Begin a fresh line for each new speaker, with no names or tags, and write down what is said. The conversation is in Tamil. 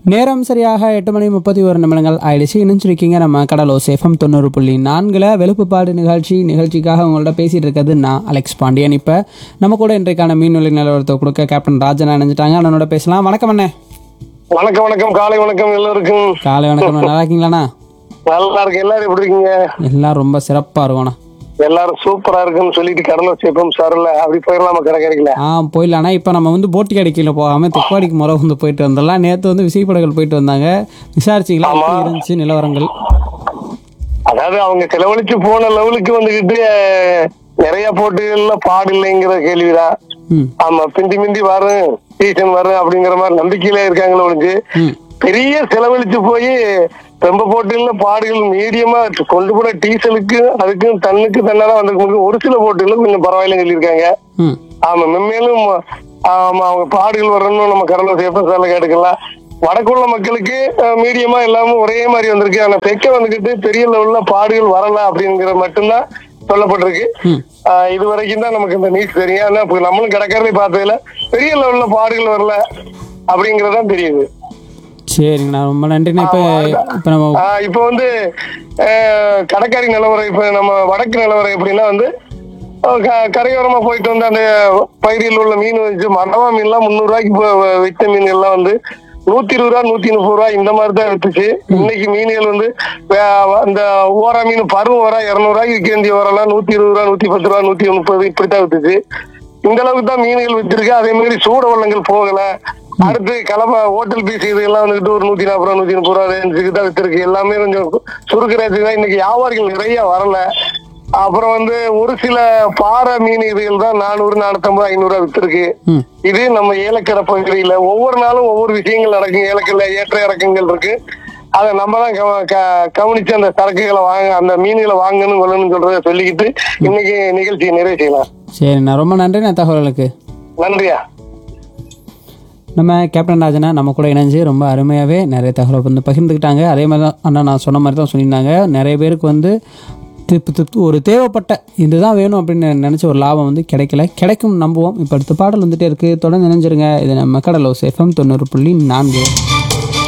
நேரம் சரியாக எட்டு மணி முப்பத்தி ஒரு நிமிடங்கள் ஆயிடுச்சு இணைஞ்சிருக்கீங்க நம்ம கடலோ சேஃபம் தொண்ணூறு புள்ளி நான்கில் வெளுப்புப்பாடு நிகழ்ச்சி நிகழ்ச்சிக்காக உங்கள்ட்ட பேசிட்டு இருக்கிறது நான் அலெக்ஸ் பாண்டியன் இப்போ நம்ம கூட இன்றைக்கான மீன்வெளி நிலவரத்தை கொடுக்க கேப்டன் ராஜன் இணைஞ்சிட்டாங்க அண்ணனோட பேசலாம் வணக்கம் அண்ணே
வணக்கம் வணக்கம் காலை வணக்கம் எல்லாருக்கும்
காலை வணக்கம் நல்லா இருக்கீங்களாண்ணா
நல்லா இருக்கு எல்லாரும் எப்படி இருக்கீங்க
எல்லாம் ரொம்ப சிறப்பாக இருக்கும்ண்ணா
எல்லாரும் சூப்பரா இருக்குன்னு சொல்லிட்டு கடலை சேப்பம் சார்ல அப்படி போயிடலாமா கடை கிடைக்கல
ஆ போயிடலாண்ணா இப்போ நம்ம வந்து போட்டி அடிக்கையில் போகாமல் தெப்பாடிக்கு முறை வந்து போயிட்டு வந்துடலாம் நேற்று வந்து விசைப்படங்கள் போயிட்டு வந்தாங்க விசாரிச்சிங்களா எப்படி இருந்துச்சு நிலவரங்கள்
அதாவது அவங்க செலவழிச்சு போன லெவலுக்கு வந்துகிட்டு அஹ், நிறைய போட்டிகள்ல பாடு இல்லைங்கிற கேள்விதான்
ம்
ஆமா பிந்தி மிந்தி வரும் சீசன் வரும் அப்படிங்கிற மாதிரி நம்பிக்கையில இருக்காங்களே ஒழிஞ்சு
ம்
பெரிய செலவழிச்சு போய் ரொம்ப போட்டிகள்ல பாடுகள் மீடியமா கொண்டு போன டீசலுக்கு அதுக்கும் தண்ணுக்கு தன்னால வந்திருக்கும் ஒரு சில போட்டிகள்ல கொஞ்சம் பரவாயில்லைன்னு சொல்லியிருக்காங்க
ம்
ஆமா மென்மேலும் ஆமா அவங்க பாடுகள் வரணும்னு நம்ம கடலை சேப்ப சாலை கேட்டுக்கலாம் வடக்குள்ள மக்களுக்கு மீடியமா எல்லாமே ஒரே மாதிரி வந்திருக்கு ஆனா தெற்க வந்துகிட்டு பெரிய லெவல்ல பாடுகள் வரல அப்படிங்கிற மட்டும்தான் சொல்லப்பட்டிருக்கு
ம்
ஆஹ் இது வரைக்கும் தான் நமக்கு இந்த நியூஸ் தெரியும் ஆனா இப்ப நம்மளும் கிடக்கிறதை பார்த்ததுல பெரிய லெவல்ல பாடுகள் வரல அப்படிங்கறதான் தெரியுது
சரிங்கண்ணா ரொம்ப நன்றிண்ணா இப்போ இப்போ நம்ம
ஆஹ் இப்போ வந்து ஆஹ் கடற்கரை நிலவரம் இப்ப நம்ம வடக்கு நிலவரம் எப்படின்னா வந்து ஆஹ் க- கரையோரமா போயிட்டு வந்து அந்த பகுதியில் உள்ள மீன் வச்சு மரவா மீன்லாம் முந்நூறு ரூபாய்க்கு இப்போ வித்த மீன் எல்லாம் வந்து நூத்தி இருபது ரூபா நூத்தி முப்பது ரூபா இந்த மாதிரி தான் வித்துச்சு இன்னைக்கு மீன்கள் வந்து வே- அந்த ஓரா மீன் பருவம் ஓரா இருநூறு ரூபாய்க்கு விற்க வேண்டிய ஓரெல்லாம் நூத்தி இருபது ரூபா நூத்தி பத்து ரூபா நூத்தி முப்பது இப்படித்தான் வித்துச்சு இந்த அளவுக்கு தான் மீன்கள் வித்திருக்கு அதே மாதிரி சூட வள்ளங்கள் போகல அடுத்து கிளம்ப ஹோட்டல் பீஸ் இதெல்லாம் வந்துட்டு ஒரு நூத்தி நாற்பது ரூபா நூத்தி முப்பது ரூபா ரேஞ்சுக்கு தான் வித்திருக்கு எல்லாமே கொஞ்சம் சுருக்கு ரேஞ்சு தான் இன்னைக்கு வியாபாரிகள் நிறைய வரல அப்புறம் வந்து ஒரு சில பாறை மீன் இதுகள் தான் நானூறு நானூத்தம்பது ஐநூறு ரூபா வித்திருக்கு
ம்
இது நம்ம ஏலக்கடை பகுதியில ஒவ்வொரு நாளும் ஒவ்வொரு விஷயங்கள் நடக்கும் ஏலக்கடை ஏற்ற இறக்கங்கள் இருக்கு அதை நம்ம தான் கவ- க- கவனிச்சு அந்த சரக்குகளை வாங்க அந்த மீன்களை வாங்கணும் கொள்ளணும்னு சொல்றத சொல்லிக்கிட்டு இன்னைக்கு நிகழ்ச்சியை நிறைவு செய்யலாம்
சரிண்ணா ரொம்ப நன்றிண்ணா தகவல்களுக்கு
நன்றியா
நம்ம கேப்டன் ராஜனா நம்ம கூட இணைஞ்சு ரொம்ப அருமையாகவே நிறைய தகவலை வந்து பகிர்ந்துக்கிட்டாங்க அதே மாதிரி தான் அண்ணா நான் சொன்ன மாதிரி தான் சொல்லியிருந்தாங்க நிறைய பேருக்கு வந்து திப்பு திப்பு ஒரு தேவைப்பட்ட இதுதான் வேணும் அப்படின்னு நினச்ச ஒரு லாபம் வந்து கிடைக்கல கிடைக்கும் நம்புவோம் இப்போ அடுத்த பாடல் வந்துட்டே இருக்குது தொடர்ந்து இணைஞ்சிருங்க இது நம்ம கடலோ எஃப்எம் தொண்ணூறு புள்ளி நான்கு